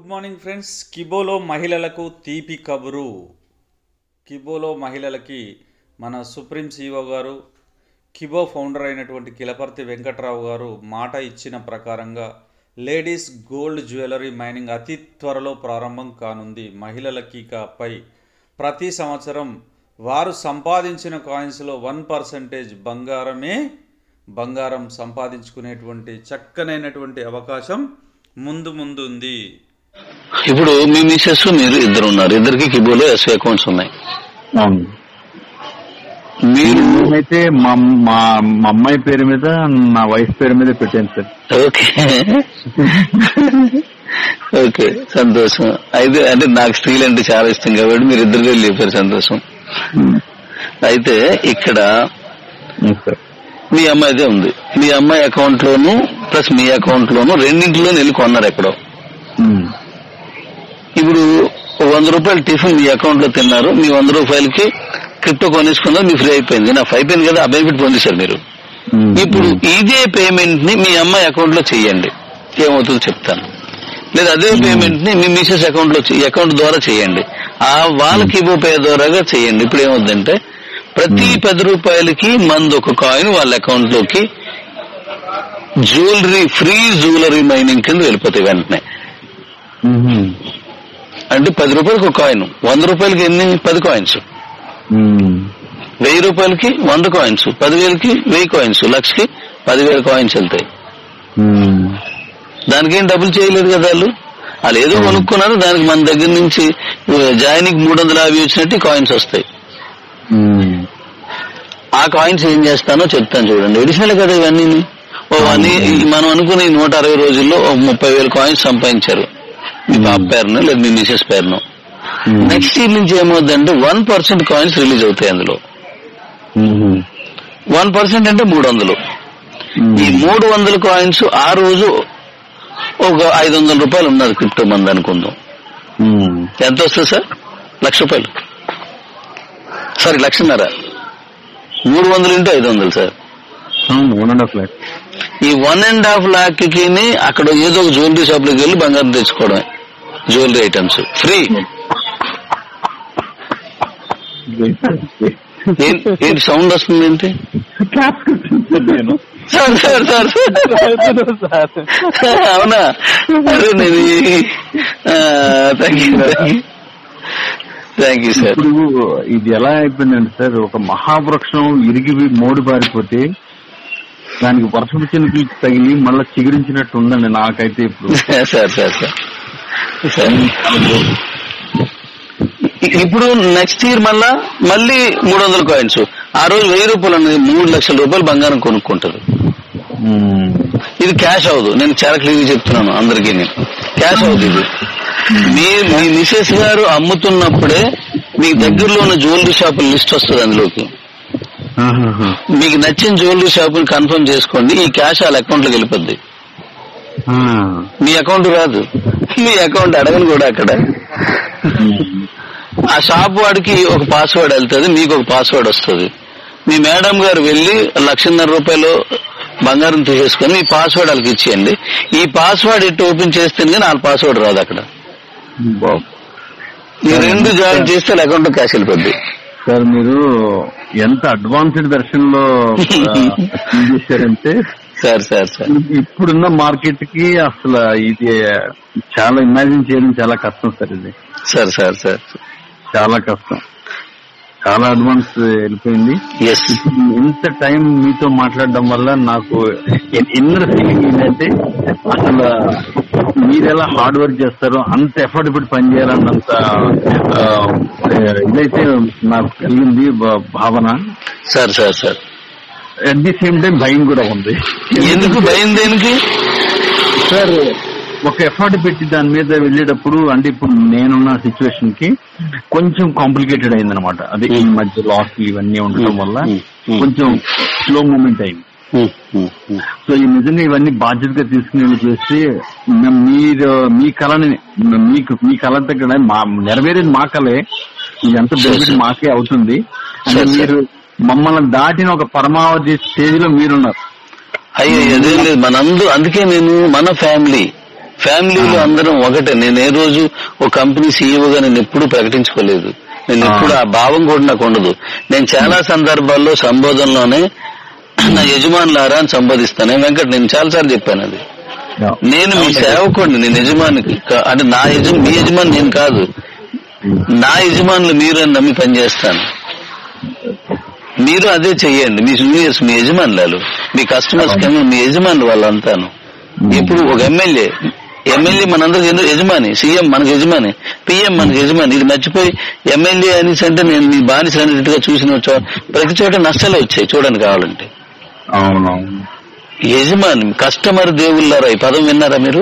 Good morning friends కిబోలో మహిళలకు తీపి కబురు కిబోలో మహిళలకి మన సుప్రీం సీఓ గారు కిబో ఫౌండర్ అయినటువంటి కిలపర్తి వెంకట్రావు గారు మాట ఇచ్చిన ప్రకారంగా లేడీస్ గోల్డ్ జ్యువెలరీ మైనింగ్ అతి త్వరలో ప్రారంభం కానుంది మహిళలకి ఇకపై ప్రతి సంవత్సరం వారు సంపాదించిన కాయిన్స్లో వన్ పర్సెంటేజ్ బంగారమే బంగారం సంపాదించుకునేటువంటి చక్కనైనటువంటి అవకాశం ముందు ముందు ఉంది ఇప్పుడు మీ మిసెస్ మీరు ఇద్దరు ఉన్నారు ఇద్దరికి కిబోలో ఎస్ఐ అకౌంట్స్ ఉన్నాయి అవును మీరు అయితే మా మా మా అమ్మాయి పేరు మీద నా వైఫ్ పేరు మీద పెట్టాను సార్ ఓకే ఓకే సంతోషం అయితే అంటే నాకు స్త్రీలు అంటే చాలా ఇష్టం కాబట్టి మీరు ఇద్దరు వెళ్ళి చెప్పారు సంతోషం అయితే ఇక్కడ అవును సార్ మీ అమ్మాయిదే ఉంది మీ అమ్మాయి అకౌంట్ లోను ప్లస్ మీ అకౌంట్ లోను రెండింటిలో వెళ్ళి కొన్నారు ఎక్కడో ఉమ్. ఇప్పుడు ఓ వంద రూపాయలు టిఫిన్ మీ అకౌంట్ లో తిన్నారు మీ వంద రూపాయలకి క్రిప్టో కొనేసుకున్నారు మీ ఫ్రీ అయిపోయింది నాకు అయిపోయింది కదా ఆ బెనిఫిట్ పొందేశారు మీరు ఉమ్. ఇప్పుడు ఇదే పేమెంట్ ని మీ అమ్మాయి అకౌంట్ లో చెయ్యండి ఏమవుతుందో చెప్తాను లేదా అదే పేమెంట్ ని మీ మిసెస్ అకౌంట్ లో చెయ్యి- అకౌంట్ ద్వారా చేయండి ఆ వాళ్ళకి ఇవ్వ పే ద్వారాగా చేయండి ఇప్పుడు ఏమవుతుందంటే ప్రతి పది రూపాయలకి మంది ఒక కాయిన్ వాళ్ళ అకౌంట్ లోకి జ్యువెలరీ ఫ్రీ జ్యువెలరీ మైనింగ్ కింద వెళ్ళిపోతాయి వెంటనే ఉమ్. అంటే పది రూపాయలకి ఒక కాయిన్ వంద రూపాయలకి ఎన్ని పది కాయిన్స్ ఉమ్. వెయ్యి రూపాయలకి వంద కాయిన్స్ పదివేలకి వెయ్యి కాయిన్స్ లక్షకి పదివేల కాయిన్స్ వెళ్తాయి ఉమ్. దానికి ఏం డబ్బులు చేయలేదు కదా వాళ్ళు వాళ్ళు ఏదో కొనుక్కున్నారు దానికి మన దగ్గర నుంచి జాయినింగ్ మూడు వందల యాభై వచ్చినట్టు కాయిన్స్ వస్తాయి ఉమ్. ఆ కాయిన్స్ ఏం చేస్తానో చెప్తాను చూడండి ఎడిషనల్ కదా ఇవన్నీ ఓ అని మనం అనుకునే ఈ నూట అరవై రోజుల్లో ఓ ముప్పై వేల కాయిన్స్ సంపాదించారు మీ పాప పేరును లేదా మీ మిసెస్ పేరును ఉమ్. నెక్స్ట్ ఇయర్ నుంచి ఏమవుతుందంటే వన్ పర్సెంట్ కాయిన్స్ రిలీజ్ అవుతాయి అందులో ఉమ్. వన్ పర్సెంట్ అంటే మూడు వందలు ఉమ్. ఈ మూడు వందల కాయిన్స్ ఆ రోజు ఒక ఐదు వందల రూపాయలు ఉన్నది క్రిప్టో మంది అనుకుందాం ఉమ్. ఎంత వస్తుంది సార్ లక్ష రూపాయలు సారీ లక్షన్నర మూడు వందలు ఇంటూ ఐదు వందలు సార్ అవును వన్ అండ్ హాఫ్ ల్యాక్ ఈ వన్ అండ్ హాఫ్ లాక్ కి అక్కడ ఏదో ఒక జ్యువెలరీ షాప్ లోకి వెళ్ళి బంగారం తెచ్చుకోవడమే జ్యువెలరీ ఐటమ్స్ ఫ్రీ ఏంటి సౌండ్ వస్తుంది ఏంటి నేను సార్ సార్ సార్ అవునా అరే నేను thank you thank you sir ఇప్పుడు ఇది ఎలా అయిపోయిందంటే సార్ ఒక మహావృక్షం ఇరిగి మోడి పారిపోతే దానికి వర్షపు చినుకులు తగిలి మళ్ళీ చిగురించినట్టు ఉందండి నాకైతే ఇప్పుడు సార్ సార్ సార్ సార్ ఇప్పుడు నెక్స్ట్ ఇయర్ మళ్ళా మళ్ళీ మూడు వందల కాయిన్స్ ఆ రోజు వెయ్యి రూపాయలు అనేది మూడు లక్షల రూపాయలు బంగారం కొనుక్కుంటారు ఉమ్. ఇది క్యాష్ అవ్వదు నేను చాలా క్లియర్ చెప్తున్నాను అందరికీ నేను క్యాష్ అవ్వదు ఇది మీ మీ మిసెస్ గారు అమ్ముతున్నప్పుడే మీకు దగ్గరలో ఉన్న జ్యువెలరీ షాపుల లిస్ట్ వస్తుంది అందులోకి ఆహాహా. మీకు నచ్చిన జ్యువెలరీ షాపుని కన్ఫర్మ్ చేసుకోండి ఈ క్యాష్ వాళ్ళ అకౌంట్ లోకి వెళ్ళిపోద్ది ఆ. మీ అకౌంట్ రాదు మీ అకౌంట్ అడగను కూడా అక్కడ ఉమ్. ఆ షాప్ వాడికి ఒక పాస్వర్డ్ వెళ్తుంది మీకు ఒక పాస్వర్డ్ వస్తుంది మీ మేడం గారు వెళ్ళి లక్షన్నర రూపాయలు బంగారం తీసేసుకొని మీ పాస్వర్డ్ వాళ్ళకి ఇచ్చేయండి ఈ పాస్వర్డ్ ఇటు ఓపెన్ చేస్తే కానీ వాళ్ళ పాస్వర్డ్ రాదు అక్కడ బాబు. ఈ రెండు జాయిన్ చేస్తే వాళ్ళ అకౌంట్ క్యాష్ వెళ్ళిపోద్ది సార్ మీరు ఎంత అడ్వాన్స్డ్ వెర్షన్ లో ఆ, ఏం చేశారంటే సార్ సార్ సార్ ఇప్పుడున్న మార్కెట్ కి అసలు ఇది చాలా ఇమాజిన్ చేయడం చాలా కష్టం సార్ ఇది సార్ సార్ సార్ చాలా కష్టం చాలా అడ్వాన్స్ వెళ్ళిపోయింది ఎస్ ఇంత టైం మీతో మాట్లాడడం వల్ల నాకు ఇన్నర్ ఫీలింగ్ ఏంటంటే అసలు మీరు ఎలా హార్డ్ వర్క్ చేస్తారో అంత ఎఫర్ట్ పెట్టి పని చేయాలన్నంత ఆ, ఇదైతే నాకు కలిగింది భా- భావన sir sir sir at the same time భయం కూడా ఉంది ఎందుకు భయం దేనికి సార్ ఒక ఎఫర్ట్ పెట్టి దాని మీద వెళ్ళేటప్పుడు అంటే ఇప్పుడు నేనున్న సిచ్యువేషన్ కి కొంచెం కాంప్లికేటెడ్ అయింది అనమాట అదే ఈ మధ్య లాస్ ఇవన్నీ ఉండటం వల్ల Hmm. Hmm. కొంచెం స్లో మూమెంట్ అయింది ఉమ్, ఉమ్, ఉమ్. సో ఈ నిజంగా ఇవన్నీ బాధ్యతగా తీసుకుని చేసి మ- మీరు మీ కళని మ- మీకు మీ కళ దగ్గర మా నెరవేరేది మా కళే ఎంత బెనిఫిట్ sir. మాకే అవుతుంది అంటే Sure, sir. మీరు మమ్మల్ని దాటిన ఒక పరమావధి స్టేజ్ లో మీరున్నారు అయ్యో అదేం లేదు మనందరూ అందుకే నేను మన ఫ్యామిలీ ఫ్యామిలీలో అందరం ఒకటే నేను ఏ రోజు ఒక కంపెనీ సీఈఓగా నేను ఎప్పుడూ ప్రకటించుకోలేదు నేను ఎప్పుడు ఆ భావం కూడా నాకు ఉండదు నేను చాలా సందర్భాల్లో సంబోధనలోనే నా యజమానులారా అని సంబోధిస్తాను నేను వెంకట్ నేను చాలాసార్లు చెప్పాను అది నేను మీ సేవకుడిని నేను యజమానికి కా- అంటే నా యజ మీ యజమాని నేను కాదు నా యజమానులు మీరు అని నమ్మి పనిచేస్తాను మీరు అదే చెయ్యండి మీ జూనియర్స్ మీ యజమానులు మీ కస్టమర్స్ కన్నా మీ యజమానులు వాళ్ళంతాను ఇప్పుడు ఒక ఎమ్మెల్యే ఎమ్మెల్యే మనందరికి ఎందుకు యజమాని సీఎం మనకు యజమాని పిఎం మనకు యజమాని ఇది మర్చిపోయి ఎమ్మెల్యే అనేసి అంటే నేను మీ బానిస అనేట్టుగా చూసిన చో ప్రతి చోట నష్టాలు వచ్చాయి చూడండి కావాలంటే అవునవును యజమాని కస్టమర్ దేవుళ్ళారా ఈ పదం విన్నారా మీరు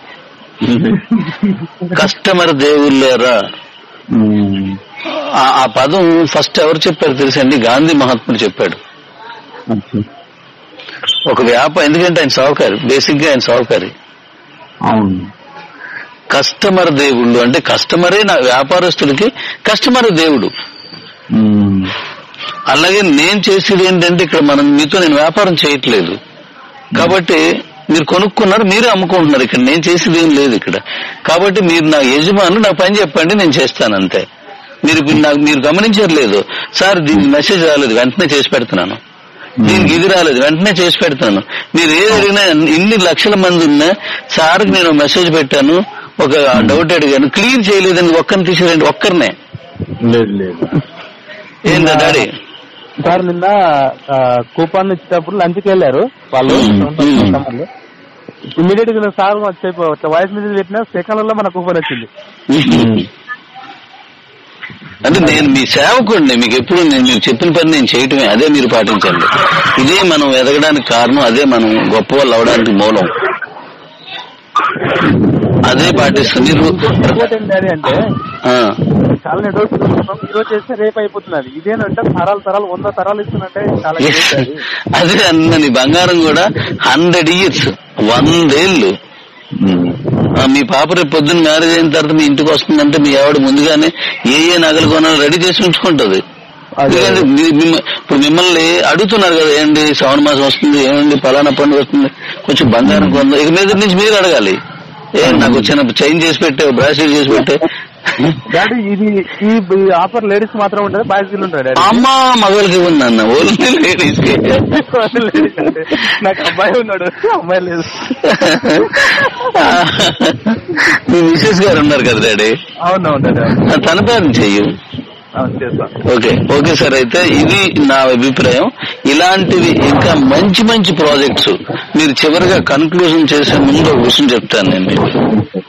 కస్టమర్ దేవుళ్ళారా ఉమ్. ఆ- ఆ పదం ఫస్ట్ ఎవరు చెప్పారు తెలుసండి గాంధీ మహాత్ముడు చెప్పాడు అచ్చా. ఒక వ్యాపారం ఎందుకంటే ఆయన సావుకారి బేసిక్ గా ఆయన సావుకారి అవును కస్టమర్ దేవుళ్ళు అంటే కస్టమరే నా వ్యాపారస్తులకి కస్టమర్ దేవుడు ఉమ్. అలాగే నేను చేసేది ఏంటంటే ఇక్కడ మనం మీతో నేను వ్యాపారం చేయట్లేదు కాబట్టి మీరు కొనుక్కున్నారు మీరే అమ్ముకుంటున్నారు ఇక్కడ నేను చేసేది ఏం లేదు ఇక్కడ కాబట్టి మీరు నా యజమానులు నా పని చెప్పండి నేను చేస్తాను అంతే మీరు ఇప్పుడు నాకు మీరు గమనించారు లేదు సార్ దీనికి మెసేజ్ రాలేదు వెంటనే చేసి పెడుతున్నాను దీనికి ఇది రాలేదు వెంటనే చేసి పెడుతున్నాను మీరు ఏది అడిగినా ఇన్ని లక్షల మంది ఉన్నా సార్కి నేను మెసేజ్ పెట్టాను ఒక డౌట్ అడిగాను క్లియర్ చేయలేదని ఒక్కరిని తీసేదండి ఒక్కరినే లేదు లేదు ఏంటో డాడీ సార్ నిన్న ఆ, కూపన్ ఇచ్చేటప్పుడు లంచ్కి వెళ్ళారు వాళ్ళు మ్మ్. ఇమీడియట్ గా సార్ చెప్పి వాయిస్ మెసేజ్ పెట్టిన సెకండ్లలో మన కూపన్ వచ్చింది అంటే నేను మీ సేవకుడిని మీకు ఎప్పుడు నేను మీరు చెప్పిన పని నేను చేయటమే అదే మీరు పాటించండి ఇదే మనం ఎదగడానికి కారణం అదే మనం గొప్ప వాళ్ళు అవడానికి మూలం అదే పాటిస్తుంది మీరు ఇంకోటి ఏంటి డాడీ అంటే ఆ, చాలా నెట్వర్క్ చూస్తున్నాం ఈ రోజు చేస్తే రేపు అయిపోతున్నది ఇదేనంటే తరాలు తరాలు వంద తరాలు ఇస్తున్నట్టే చాలా yes. great అది. అదే అన్నది బంగారం కూడా హండ్రెడ్ ఇయర్స్ వందేళ్ళు ఉమ్. ఆ, మీ పాప రేపు పొద్దున్న మ్యారేజ్ అయిన తర్వాత మీ ఇంటికి వస్తుందంటే మీ ఆవిడ ముందుగానే ఏ ఏ నగలు కొనాలో రెడీ చేసి ఉంచుకుంటది అదే. ఎందుకంటే మీ- మిమ్మ- ఇప్పుడు మిమ్మల్ని అడుగుతున్నారు కదా ఏంటి శ్రావణ మాసం వస్తుంది ఏమండి ఫలానా పండుగ వస్తుంది కొంచెం బంగారం కొంద ఇక మీద నుంచి మీరు అడగాలి ఏ నాకు చిన్న చైన్ చేసి పెట్టే బ్రాస్లెట్ చేసి పెట్టే డాడీ ఇది ఈ ఈ ఆఫర్ లేడీస్ మాత్రం ఉంటుంది బాయ్స్ కి ఉంటుంది డాడీ అమ్మ మగవాళ్ళకి ఇవ్వండి అన్న ఓన్లీ లేడీస్ కి Ladies అంటే నాకు అబ్బాయి ఉన్నాడు అమ్మాయి లేదు మీ మిసెస్ గారు ఉన్నారు కదా డాడీ అవునవును డాడీ ఆ, తన పేరు చెయ్యి అవును చేస్తాను ఓకే ఓకే సార్ అయితే ఇది నా అభిప్రాయం ఇలాంటివి ఇంకా మంచి మంచి ప్రాజెక్ట్స్ మీరు చివరిగా కన్క్లూజన్ చేసే ముందు ఒక విషయం చెప్తాను నేను మీకు